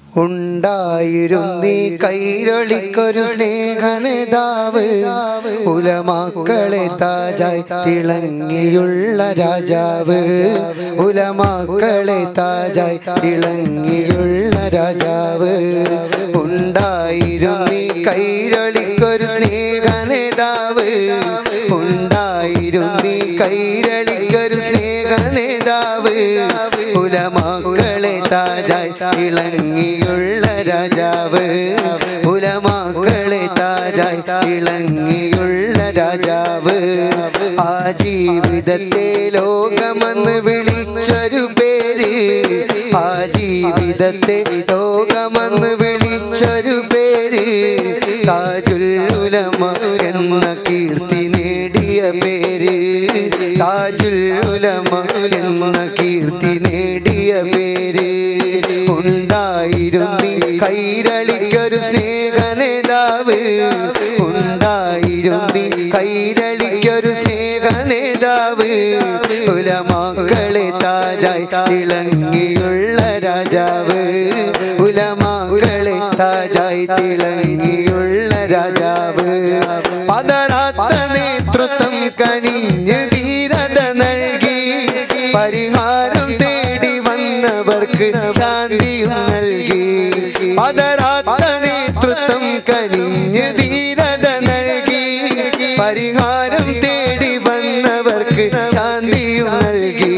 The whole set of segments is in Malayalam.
ഉണ്ടായിരുന്നീ കൈരളിക്കൊരു സ്നേഹനേതാവ് ഉലമാക്കളെ താജായി തിളങ്ങിയുള്ള രാജാവ് ഉലമാക്കളെ താജായി തിളങ്ങിയുള്ള രാജാവ് ഉണ്ടായിരുന്നീ കൈരളിക്കൊരു സ്നേഹനേതാവ് ഉണ്ടായിരുന്നീ കൈരളിക്കൊരു സ്നേഹനേതാവ് ഉലമാക്കളെ താജായി തിളങ്ങിയുള്ള രാജാവ് ഉലമാക്കളെ താജായി തിളങ്ങിയുള്ള രാജാവ് ആ ജീവിതത്തെ ലോകമെന്ന് വിളിച്ചൊരു പേര് ആ ജീവിതത്തെ ലോകമെന്ന് വിളിച്ചൊരു പേര് താജുൽ ഉലമ എന്ന കീർത്തി നേടിയ പേര് താജുൽ ഉലമ എന്ന കീർത്തി നേടിയ പേര് ഉണ്ടായിരുന്നി കൈരളിക്കൊരു സ്നേഹനേതാവ് ഉണ്ടായിരുന്നി കൈരളിക്കൊരു സ്നേഹനേതാവ് ഉലമാക്കളെ താജായി തിളങ്ങിയുള്ള രാജാവ് ഉലമാക്കളെ താജായി തിളങ്ങിയുള്ള രാജാവ് പതറാത്ത നേതൃത്വം കനിഞ്ഞ് ധീരത നൽകി പരിഹാരം തേടി വന്നവർക്ക് ശാന്തിയും നൽകി പതറാത്ത നേതൃത്വം കനിഞ്ഞ് ധീരത നൽകി പരിഹാരം തേടി വന്നവർക്ക് ശാന്തിയും നൽകി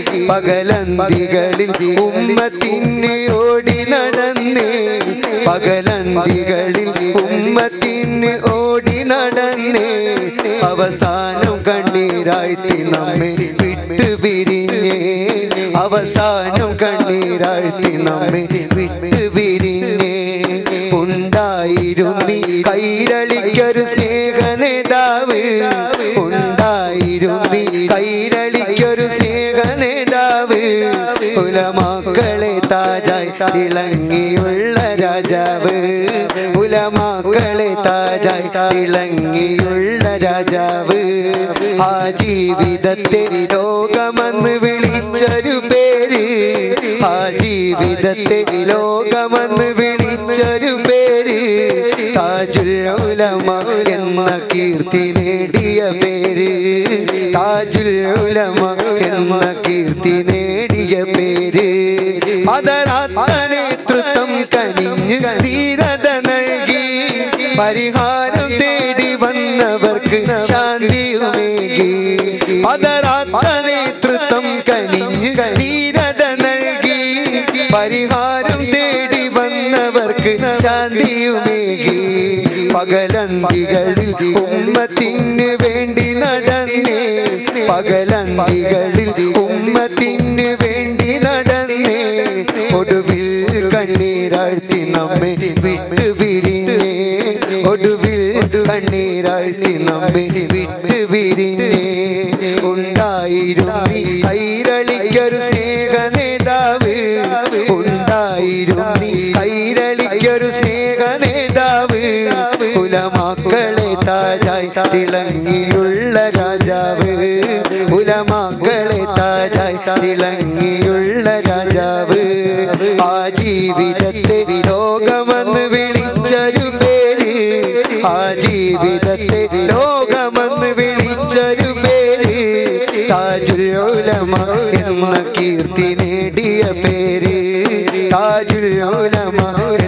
പകലന്തികളിൽ ഉമ്മത്തിന് ഓടി നടന്നേ പകലന്തികളിൽ ഉമ്മത്തിന് ഓടി നടന്നേ അവസാനം കണ്ണീരാഴ്ത്തി നമ്മെ വിട്ടു പിരിഞ്ഞേ അവസാനം കണ്ണീരാഴ്ത്തി നമ്മെ വിട്ടു പിരിഞ്ഞേ ഉണ്ടായിരുന്നി കൈരളിക്കൊരു സ്നേഹനേതാവ് ഉണ്ടായിരുന്നി കൈരളിക്കൊരു സ്നേഹനേതാവ് ഉലമാക്കളെ താജായി തിളങ്ങിയുള്ള രാജാവ് ഉലമാക്കളെ താജായി തിളങ്ങിയുള്ള രാജാവ് ആ ജീവിതത്തെ ലോകമെന്ന് വിളിച്ചൊരു പേര് ആ ജീവിതത്തെ ലോകമെന്ന് വിളിച്ചൊരു പേര് താജുൽ ഉലമ എന്ന കീർത്തി നേടിയ പേര് താജുൽ ഉലമ എന്ന കീർത്തി നേടിയ പേര് പതരാത്ത നേതൃത്വം കനിഞ്ഞ് ധീരത നൽകി പരിഹാരം തേടി വന്നവർക്ക് ശാന്തിയുമേകി പതരാത്ത നേതൃത്വം കനിഞ്ഞ് ധീരത നൽകി പരിഹാരം തേടി വന്നവർക്ക് ശാന്തിയുമേകി പകലന്തികളിൽ ഉമ്മത്തിന് വേണ്ടി നടന്നേ പകലന്തികളിൽ ഉമ്മത്തിന് വേണ്ടി നടന്നേ ഒടുവിൽ കണ്ണീരാഴ്ത്തി നമ്മെ വിട്ടു പിരിഞ്ഞേ ഒടുവിൽ കണ്ണീരാഴ്ത്തി നമ്മെ വിട്ടു പിരിഞ്ഞേ ഉണ്ടായിരുന്നി കൈരളിക്കൊരു സ്നേഹ നേതാവ് ഉണ്ടായിരുന്നി കൈരളിക്കൊരു സ്നേഹ നേതാവ് ഉലമാക്കളെ താജായി തിളങ്ങിയുള്ള രാജാവ് ഉലമാക്കളെ താജായി തിളങ്ങിയുള്ള രാജാവ് ആ ജീവിതത്തെ ലോകമെന്ന് വിളിച്ചൊരു പേര് ആ ജീവിതത്തെ ലോകമെന്ന് വിളിച്ചൊരു പേര് താജുൽ ഉലമ എന്ന കീർത്തി നേടിയ പേര് താജുൽ ഉലമ